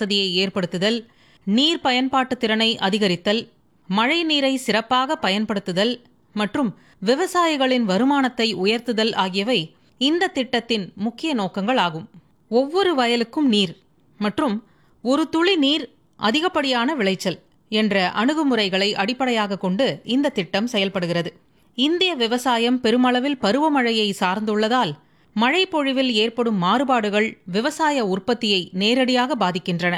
வசதியை ஏற்படுத்துதல் நீர் பயன்பாட்டு திறனை அதிகரித்தல் மழை நீரை சிறப்பாக பயன்படுத்துதல் மற்றும் விவசாயிகளின் வருமானத்தை உயர்த்துதல் ஆகியவை இந்த திட்டத்தின் முக்கிய நோக்கங்கள் ஆகும் ஒவ்வொரு வயலுக்கும் நீர் மற்றும் ஒரு துளி நீர் அதிகப்படியான விளைச்சல் என்ற அணுகுமுறைகளை அடிப்படையாக கொண்டு இந்த திட்டம் செயல்படுகிறது இந்திய விவசாயம் பெருமளவில் பருவமழையை சார்ந்துள்ளதால் மழை பொழிவில் ஏற்படும் மாறுபாடுகள் விவசாய உற்பத்தியை நேரடியாக பாதிக்கின்றன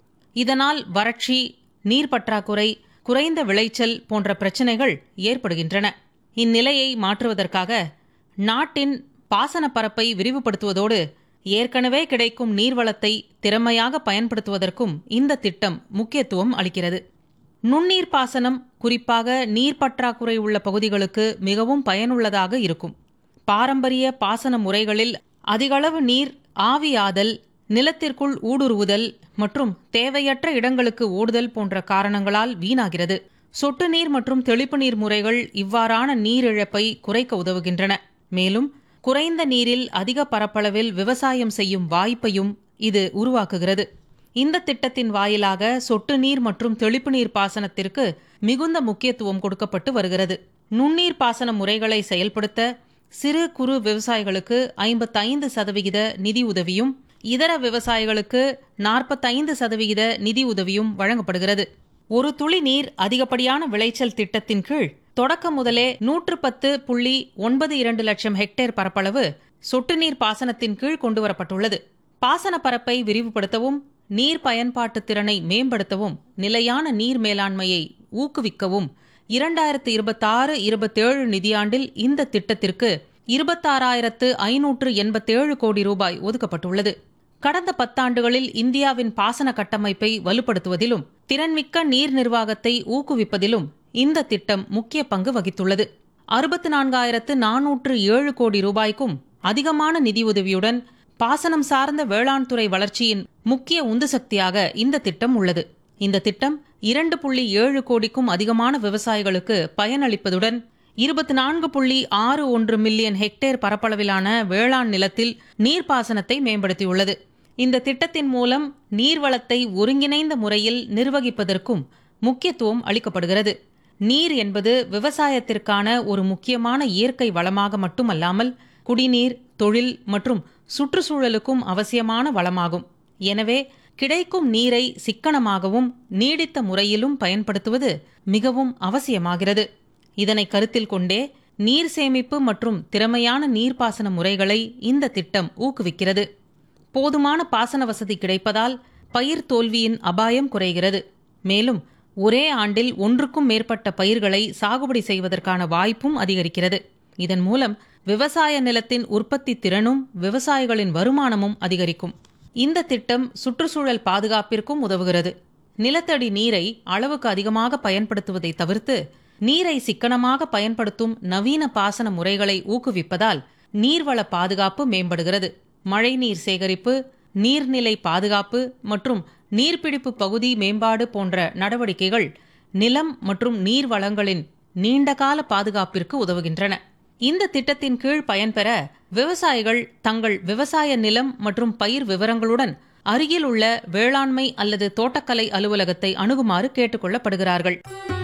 இதனால் வறட்சி நீர் பற்றாக்குறை குறைந்த விளைச்சல் போன்ற பிரச்சினைகள் ஏற்படுகின்றன இந்நிலையை மாற்றுவதற்காக நாட்டின் பாசன பரப்பை விரிவுபடுத்துவதோடு ஏற்கனவே கிடைக்கும் நீர்வளத்தை திறமையாக பயன்படுத்துவதற்கும் இந்த திட்டம் முக்கியத்துவம் அளிக்கிறது நுண்ணீர் பாசனம் குறிப்பாக நீர் பற்றாக்குறை உள்ள பகுதிகளுக்கு மிகவும் பயனுள்ளதாக இருக்கும் பாரம்பரிய பாசன முறைகளில் அதிகளவு நீர் ஆவியாதல் நிலத்திற்குள் ஊடுருவுதல் மற்றும் தேவையற்ற இடங்களுக்கு ஓடுதல் போன்ற காரணங்களால் வீணாகிறது சொட்டு நீர் மற்றும் தெளிப்பு நீர் முறைகள் இவ்வாறான நீரிழப்பை குறைக்க உதவுகின்றன மேலும் குறைந்த நீரில் அதிக பரப்பளவில் விவசாயம் செய்யும் வாய்ப்பையும் இது உருவாக்குகிறது இந்த திட்டத்தின் வாயிலாக சொட்டு நீர் மற்றும் தெளிப்பு நீர் பாசனத்திற்கு மிகுந்த முக்கியத்துவம் கொடுக்கப்பட்டு வருகிறது நுண்ணீர் பாசன முறைகளை செயல்படுத்த சிறு குறு விவசாயிகளுக்கு ஐம்பத்தைந்து சதவிகித நிதி உதவியும் இதர விவசாயிகளுக்கு நாற்பத்தைந்து சதவிகித நிதி உதவியும் வழங்கப்படுகிறது ஒரு துளி நீர் அதிகப்படியான விளைச்சல் திட்டத்தின் கீழ் தொடக்க முதலே நூற்று பத்து புள்ளி ஒன்பது இரண்டு லட்சம் ஹெக்டேர் பரப்பளவு சொட்டு நீர் பாசனத்தின் கீழ் கொண்டுவரப்பட்டுள்ளது பாசன பரப்பை விரிவுபடுத்தவும் நீர் பயன்பாட்டு திறனை மேம்படுத்தவும் நிலையான நீர் மேலாண்மையை ஊக்குவிக்கவும் இரண்டாயிரத்து இருபத்தாறு இருபத்தேழு நிதியாண்டில் இந்த திட்டத்திற்கு இருபத்தாறாயிரத்து ஐநூற்று எண்பத்தேழு கோடி ரூபாய் ஒதுக்கப்பட்டுள்ளது கடந்த பத்தாண்டுகளில் இந்தியாவின் பாசன கட்டமைப்பை வலுப்படுத்துவதிலும் திறன்மிக்க நீர் நிர்வாகத்தை ஊக்குவிப்பதிலும் இந்த திட்டம் முக்கிய பங்கு வகித்துள்ளது அறுபத்து நான்காயிரத்து நானூற்று ஏழு கோடி ரூபாய்க்கும் அதிகமான நிதியுதவியுடன் பாசனம் சார்ந்த வேளாண் துறை வளர்ச்சியின் முக்கிய உந்து சக்தியாக இந்த திட்டம் உள்ளது இந்த திட்டம் இரண்டு புள்ளி ஏழு கோடிக்கும் அதிகமான விவசாயிகளுக்கு பயனளிப்பதுடன் இருபத்தி நான்கு புள்ளி ஆறு ஒன்று மில்லியன் ஹெக்டேர் பரப்பளவிலான வேளாண் நிலத்தில் நீர்ப்பாசனத்தை மேம்படுத்தியுள்ளது இந்த திட்டத்தின் மூலம் நீர்வளத்தை ஒருங்கிணைந்த முறையில் நிர்வகிப்பதற்கும் முக்கியத்துவம் அளிக்கப்படுகிறது நீர் என்பது விவசாயத்திற்கான ஒரு முக்கியமான இயற்கை வளமாக மட்டுமல்லாமல் குடிநீர் தொழில் மற்றும் சுற்றுச்சூழலுக்கும் அவசியமான வளமாகும் எனவே கிடைக்கும் நீரை சிக்கனமாகவும் நீடித்த முறையிலும் பயன்படுத்துவது மிகவும் அவசியமாகிறது இதனை கருத்தில் கொண்டே நீர் சேமிப்பு மற்றும் திறமையான நீர்ப்பாசன முறைகளை இந்த திட்டம் ஊக்குவிக்கிறது போதுமான பாசன வசதி கிடைப்பதால் பயிர் தோல்வியின் அபாயம் குறைகிறது மேலும் ஒரே ஆண்டில் ஒன்றுக்கும் மேற்பட்ட பயிர்களை சாகுபடி செய்வதற்கான வாய்ப்பும் அதிகரிக்கிறது இதன் மூலம் விவசாய நிலத்தின் உற்பத்தி திறனும் விவசாயிகளின் வருமானமும் அதிகரிக்கும் இந்த திட்டம் சுற்றுச்சூழல் பாதுகாப்பிற்கும் உதவுகிறது நிலத்தடி நீரை அளவுக்கு அதிகமாக பயன்படுத்துவதை தவிர்த்து நீரை சிக்கனமாக பயன்படுத்தும் நவீன பாசன முறைகளை ஊக்குவிப்பதால் நீர்வள பாதுகாப்பு மேம்படுகிறது மழைநீர் சேகரிப்பு நீர்நிலை பாதுகாப்பு மற்றும் நீர்பிடிப்பு பகுதி மேம்பாடு போன்ற நடவடிக்கைகள் நிலம் மற்றும் நீர் வளங்களின் நீண்டகால பாதுகாப்பிற்கு உதவுகின்றன இந்த திட்டத்தின் கீழ் பயன்பெற விவசாயிகள் தங்கள் விவசாய நிலம் மற்றும் பயிர் விவரங்களுடன் அருகில் உள்ள வேளாண்மை அல்லது தோட்டக்கலை அலுவலகத்தை அணுகுமாறு கேட்டுக்கொள்ளப்படுகிறார்கள்